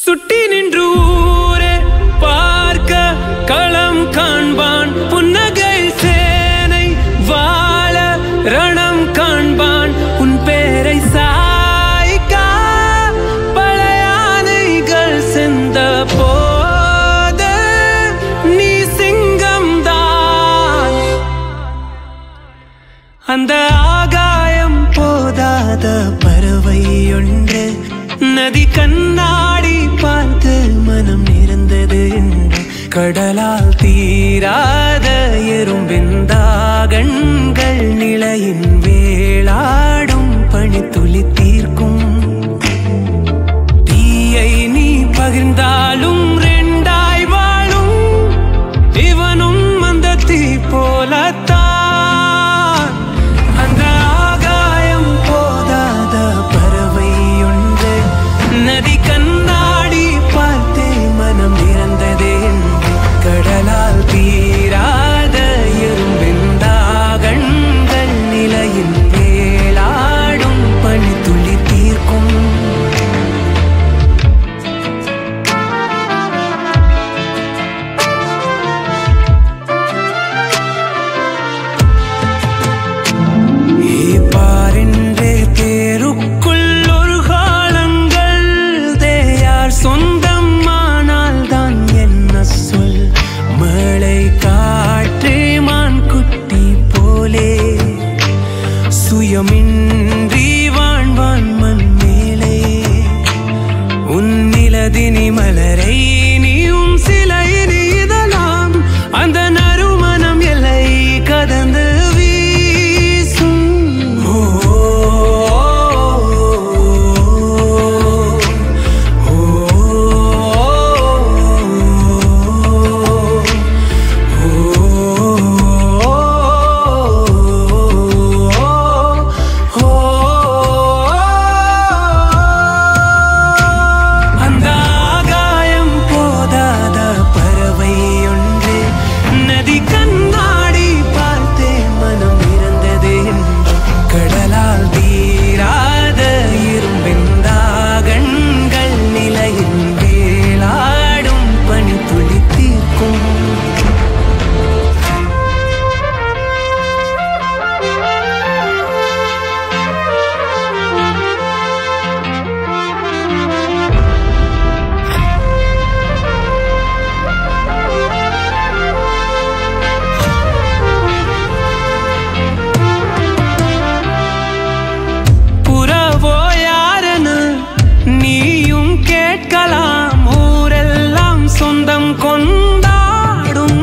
சுட்டி நின்று ஊரே பார்க்க களம் காண்பான் புன்னகையில் சேனை வாழ ரணம் காண்பான் உன் பேரை சாய்க்கா பழையானைகள் சென்ற போது நீ சிங்கம்தான் அந்த ஆகாயம் போதாத பறவை ஒன்று நதி கண்ணாடி பார்த்து மனம் நிறைந்தது என்று கடலால் தீராத எறும்பின் தாகங்கள் நிலையின் வேளாடும் பனித்துளி தீர்க்கும் தீயை நீ பகிர்ந்தாலும் ரெண்டாய் வாழும் இவனும் அந்த தீ போலத்தான் அந்த ஆகாயம் போதாத பறவை ஒன்று நதி கண்ணாடி பார்த்தே மனம் இறந்ததே என்று கடலால் தீராத எறும்பின் தாகங்கள் நிலையின் வேளாடும் பனித்துளி தீர்க்கும் ஏ பாரென்றே பேருக்குள் ஒரு காலங்கள் தேயார் சொந்தம் ஆனால் தான் என்ன சொல் மழை காற்றே மான் குட்டி போலே சுயமின்றி வாழ்வான் மண் மேலே உன் நிலதினி மலரை நீயும் சிலை நீதலாம் அந்த நறுமணம் எல்லை கடந்து வீசும் ஓ, ஓ, அந்த ஆகாயம் போதாத பறவை ஒன்று நதி கண்ணாடி பார்த்தே மனம் இறந்தது என்று கடலால் தீராத இரும்பின் தாகங்கள் நிலையின் வேளாடும் பனித்துளி தீர்க்கும் புறவோ யாருன்னு நீயும் கேட்கலாம் ஊரெல்லாம் சொந்தம் கொண்டாடும்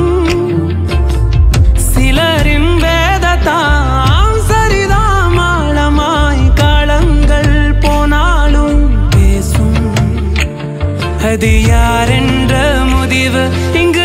சிலரின் வேதத்தாம் சரிதாம் ஆழமாய் காலங்கள் போனாலும் பேசும் அது யாரென்ற முடிவு இங்கு